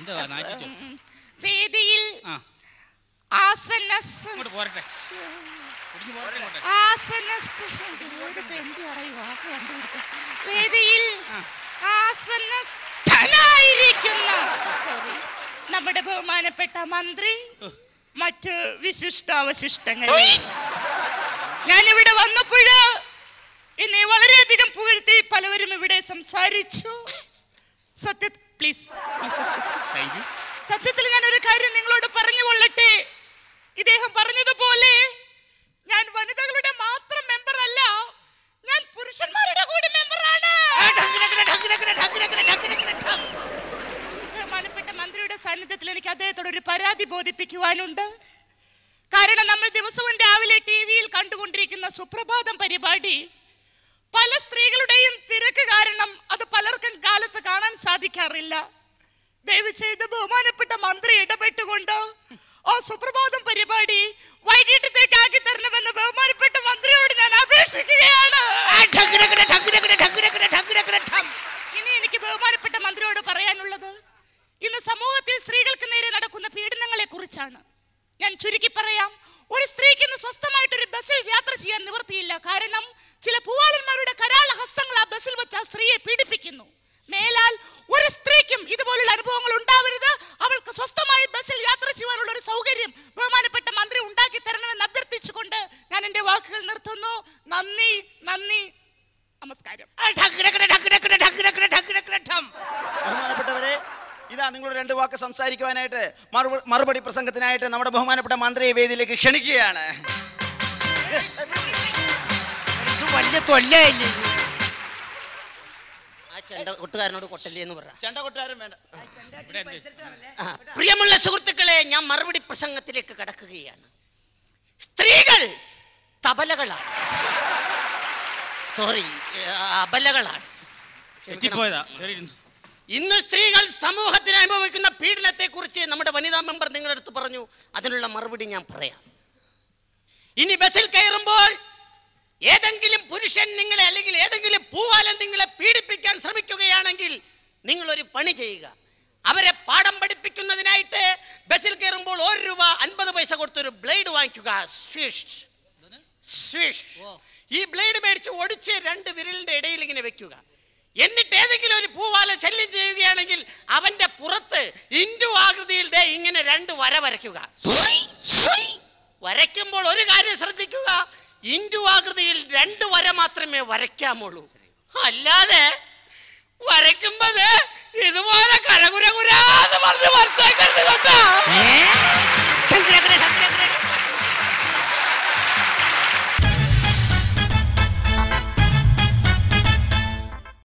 എന്താ നാറ്റിച്ചോ വേദിയിൽ ആ ആസനസ് ഇങ്ങോട്ട് പോരട്ടെ കുടിഞ്ഞു പോരട്ടെ ഇങ്ങോട്ട് ആസനസ്ഥ ഏത് തെണ്ടിയാടാ ഈ വാക്ക് കണ്ടുപിടിച്ചത്? വേദിയിൽ ആസനസ്ഥനായിരിക്കുന്ന സോറി നമ്മുടെ ബഹുമാനപ്പെട്ട മന്ത്രി മറ്റ് വിശിഷ്ടാവശിഷ്ടങ്ങൾ ഞാനിവിടെ വന്നപ്പോഴ് എന്നെ വളരെയധികം പുകഴ്ത്തി പലവരും ഇവിടെ സംസാരിച്ചു സത്യ പ്ലീസ് പ്ലീസ് താങ്ക് യു സത്യത്തിൽ ഞാൻ ഒരു കാര്യം നിങ്ങളോട് പറഞ്ഞു കൊള്ളട്ടെ ഇദ്ദേഹം പറഞ്ഞതുപോലെ ഞാൻ വനിതകളുടെ മാത്രം മെമ്പർ അല്ല ഞാൻ പുരുഷന്മാരുടെ കൂടി മെമ്പറാണ് ബഹുമാനപ്പെട്ട മന്ത്രിയുടെ സാന്നിധ്യത്തിൽ എനിക്ക് അദ്ദേഹത്തോട് ഒരു പരാതി ബോധിപ്പിക്കുവാനുണ്ട് കാരണം നമ്മൾ ദിവസവും രാവിലെ ടി വിയിൽ കണ്ടുകൊണ്ടിരിക്കുന്ന സുപ്രഭാതം പരിപാടി പല സ്ത്രീകളുടെയും തിരക്ക് കാരണം അത് പലർക്കും കാലത്ത് കാണാൻ സാധിക്കാറില്ല ദയവ് ചെയ്ത് ബഹുമാനപ്പെട്ട മന്ത്രി ഇടപെട്ടുകൊണ്ട് ആ സുപ്രഭാതം പരിപാടി വൈകിട്ടത്തേക്ക് ആക്കി തരണമെന്ന് ബഹുമാനപ്പെട്ട മന്ത്രിയോട് ഞാൻ അപേക്ഷിക്കുകയാണ് ഇനി എനിക്ക് ബഹുമാനപ്പെട്ട മന്ത്രിയോട് പറയാനുള്ളത് ഇന്ന് സമൂഹത്തിൽ സ്ത്രീകൾക്ക് നേരെ നടക്കുന്ന പീഡനങ്ങളെ കുറിച്ചാണ് ഞാൻ ചുരുക്കി പറയാം ഒരു സ്ത്രീക്ക് ഇന്ന് സ്വസ്ഥമായിട്ട് ഒരു ബസ്സിൽ യാത്ര ചെയ്യാൻ നിവൃത്തിയില്ല കാരണം ചില പൂവാലന്മാരുടെ കരാള ഹസ്തങ്ങൾ ആ ബസ്സിൽ വെച്ച് ആ സ്ത്രീയെ പീഡിപ്പിക്കുന്നു മേലാൽ ഒരു സ്ത്രീക്കും ഇതുപോലുള്ള അനുഭവങ്ങൾ ഉണ്ടാവരുത് അവൾക്ക് സ്വസ്ഥമായി ബസ്സിൽ യാത്ര ചെയ്യാനുള്ള ഒരു സൗകര്യം ബഹുമാനപ്പെട്ട മന്ത്രി ഉണ്ടാക്കി തരണമെന്ന് അഭ്യർത്ഥിച്ചുകൊണ്ട് ഞാൻ എന്റെ വാക്കുകൾ നിർത്തുന്നു നന്ദി നന്ദി നമസ്കാരം ബഹുമാനപ്പെട്ടവരെ ഇതാ നിങ്ങളോട് രണ്ട് വാക്ക് സംസാരിക്കുവാനായിട്ട് മറുപ- മറുപടി പ്രസംഗത്തിനായിട്ട് നമ്മുടെ ബഹുമാനപ്പെട്ട മന്ത്രിയെ വേദിയിലേക്ക് ക്ഷണിക്കുകയാണ് ഇത് വലിയ തൊല്ലയല്ലേ ഇത്? ആ ചെണ്ട കൊട്ടുകാരനോട് കൊട്ടല്ലേ എന്ന് പറ ചെണ്ട കൊട്ടാരം വേണ്ട ഇവിടെ എന്ത്? ആ, പ്രിയമുള്ള സുഹൃത്തുക്കളെ ഞാൻ മറുപടി പ്രസംഗത്തിലേക്ക് കടക്കുകയാണ് സ്ത്രീകൾ തബലകളാണ് സോറി അബലകളാണ് തെറ്റിപ്പോയതാ കേറിയിരുന്നു. ഇന്ന് സ്ത്രീകൾ സമൂഹത്തിന് അനുഭവിക്കുന്ന പീഡനത്തെ കുറിച്ച് നമ്മുടെ വനിതാ മെമ്പർ നിങ്ങളുടെ അടുത്ത് പറഞ്ഞു അതിനുള്ള മറുപടി ഞാൻ പറയാം ഇനി ബസ്സിൽ കയറുമ്പോൾ ഏതെങ്കിലും പുരുഷൻ നിങ്ങളെ അല്ലെങ്കിൽ ഏതെങ്കിലും പൂവാലൻ നിങ്ങളെ പീഡിപ്പിക്കാൻ ശ്രമിക്കുകയാണെങ്കിൽ നിങ്ങൾ ഒരു പണി ചെയ്യുക അവരെ പാഠം പഠിപ്പിക്കുന്നതിനായിട്ട് ബസ്സിൽ കയറുമ്പോൾ ഒരു രൂപ അൻപത് പൈസ കൊടുത്തൊരു ബ്ലേഡ് വാങ്ങിക്കുക സ്വിഷ് സ്വിഷ് ഈ ബ്ലേഡ് മേടിച്ച് ഒടിച്ച് രണ്ട് വിരലിന്റെ ഇടയിൽ ഇങ്ങനെ വെക്കുക എന്നിട്ട് ഏതെങ്കിലും ഒരു പൂവാല ശല്യം ചെയ്യുകയാണെങ്കിൽ അവന്റെ പുറത്ത് ഇൻഡു ആകൃതിയിൽ ദേ ഇങ്ങനെ രണ്ട് വര വരയ്ക്കുക വരയ്ക്കുമ്പോൾ ഒരു കാര്യം ശ്രദ്ധിക്കുക ഇൻഡു ആകൃതിയിൽ രണ്ട് വര മാത്രമേ വരയ്ക്കാമുള്ളൂ അല്ലാതെ വരയ്ക്കുമ്പോ ദേ ഇതുപോലെ കരകുരകുരാന്ന് പറഞ്ഞ് വരച്ചേക്കരുത് കേട്ടോ